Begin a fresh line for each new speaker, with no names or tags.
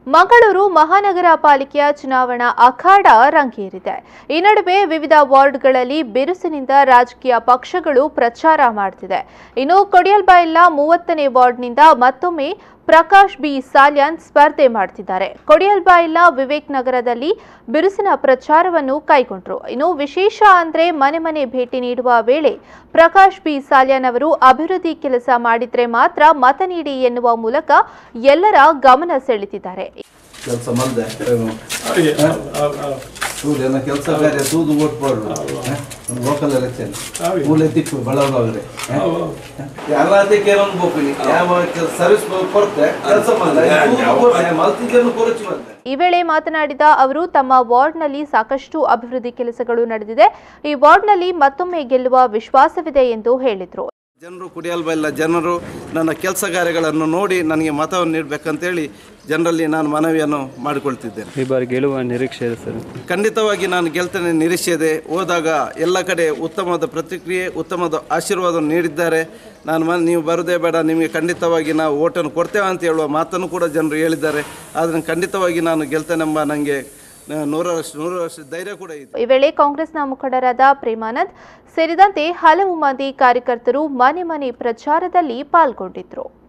ಮಂಗಳೂರು ಮಹಾನಗರ ಪಾಲಿಕೆಯ ಚುನಾವಣಾ ಅಖಾಡ ರಂಗೇರಿದೆ ಈ ನಡುವೆ ವಿವಿಧ ವಾರ್ಡ್ಗಳಲ್ಲಿ ಬಿರುಸಿನಿಂದ ರಾಜಕೀಯ ಪಕ್ಷಗಳು ಪ್ರಚಾರ ಮಾಡ್ತಿದೆ ಇನ್ನು ಕೊಡಿಯಲ್ಬೈಲ್ನ ಮೂವತ್ತನೇ ವಾರ್ಡ್ನಿಂದ ಮತ್ತೊಮ್ಮೆ ಪ್ರಕಾಶ್ ಬಿ ಸಾಲ್ಯಾನ್ ಸ್ಪರ್ಧೆ ಮಾಡ್ತಿದ್ದಾರೆ ಕೊಡಿಯಲ್ಬೈಲ್ನ ವಿವೇಕ್ ನಗರದಲ್ಲಿ ಬಿರುಸಿನ ಪ್ರಚಾರವನ್ನು ಕೈಗೊಂಡ್ರು ಇನ್ನು ವಿಶೇಷ ಅಂದ್ರೆ ಮನೆ ಮನೆ ಭೇಟಿ ನೀಡುವ ವೇಳೆ ಪ್ರಕಾಶ್ ಬಿ ಸಾಲ್ಯಾನ್ ಅವರು ಅಭಿವೃದ್ಧಿ ಕೆಲಸ ಮಾಡಿದ್ರೆ ಮಾತ್ರ ಮತ ನೀಡಿ ಎನ್ನುವ ಮೂಲಕ ಎಲ್ಲರ ಗಮನ ಸೆಳೆದಿದ್ದಾರೆ
ಕೆಲಸ ಮಂದೆ ಸೂರ್ಯನ ಕೆಲಸ ಬೇರೆ ತೂದು ಓಟ್ ಬಾರ್ದು ಲೋಕಲ್ ಎಲೆಕ್ಷನ್ ಮೂಲೆ ತಿಕ್ಕು ಬಳಗಾಗ್ರೆ ಎಲ್ಲ ಕೇರೊಂದು ಬೋಪಿನಿ ಯಾವ ಸರ್ವಿಸ್ ಕೊರತೆ ಕೆಲಸ ಮಾಡಿದೆ ಮಲ್ತಿದ್ದನ್ನು ಕೊರಚು ಬಂದೆ
ಈ ವೇಳೆ ಮಾತನಾಡಿದ ಅವರು ತಮ್ಮ ವಾರ್ಡ್ನಲ್ಲಿ ಸಾಕಷ್ಟು ಅಭಿವೃದ್ಧಿ ಕೆಲಸಗಳು ನಡೆದಿದೆ ಈ ವಾರ್ಡ್ನಲ್ಲಿ ಮತ್ತೊಮ್ಮೆ ಗೆಲ್ಲುವ ವಿಶ್ವಾಸವಿದೆ ಎಂದು ಹೇಳಿದರು
ಜನರು ಕುಡಿಯಲ್ಬಲ್ಲ ಜನರು ನನ್ನ ಕೆಲಸ ಕಾರ್ಯಗಳನ್ನು ನೋಡಿ ನನಗೆ ಮತವನ್ನು ನೀಡಬೇಕಂತೇಳಿ ಜನರಲ್ಲಿ ನಾನು ಮನವಿಯನ್ನು ಮಾಡಿಕೊಳ್ತಿದ್ದೇನೆ
ಈ ಬಾರಿ ಗೆಲ್ಲುವ ನಿರೀಕ್ಷೆ ಇದೆ ಸರ್
ಖಂಡಿತವಾಗಿ ನಾನು ಗೆಲ್ತೇನೆ ನಿರೀಕ್ಷೆ ಇದೆ ಹೋದಾಗ ಎಲ್ಲ ಕಡೆ ಉತ್ತಮವಾದ ಪ್ರತಿಕ್ರಿಯೆ ಉತ್ತಮವಾದ ಆಶೀರ್ವಾದ ನೀಡಿದ್ದಾರೆ ನಾನು ಮನೆ ನೀವು ಬರೋದೇ ಬೇಡ ನಿಮಗೆ ಖಂಡಿತವಾಗಿ ನಾವು ಓಟನ್ನು ಕೊಡ್ತೇವೆ ಅಂತ ಹೇಳುವ ಮಾತನ್ನು ಕೂಡ ಜನರು ಹೇಳಿದ್ದಾರೆ ಆದರೆ ಖಂಡಿತವಾಗಿ ನಾನು ಗೆಲ್ತೇನೆಂಬ ನನಗೆ ನೂರರಷ್ಟು ನೂರರಷ್ಟು ಧೈರ್ಯ ಕೂಡ ಇದೆ
ಈ ವೇಳೆ ಕಾಂಗ್ರೆಸ್ನ ಮುಖಂಡರಾದ ಪ್ರೇಮಾನಂದ್ ಸೇರಿದಂತೆ ಹಲವು ಮಂದಿ ಕಾರ್ಯಕರ್ತರು ಮನೆ ಮನೆ ಪ್ರಚಾರದಲ್ಲಿ ಪಾಲ್ಗೊಂಡಿದ್ರು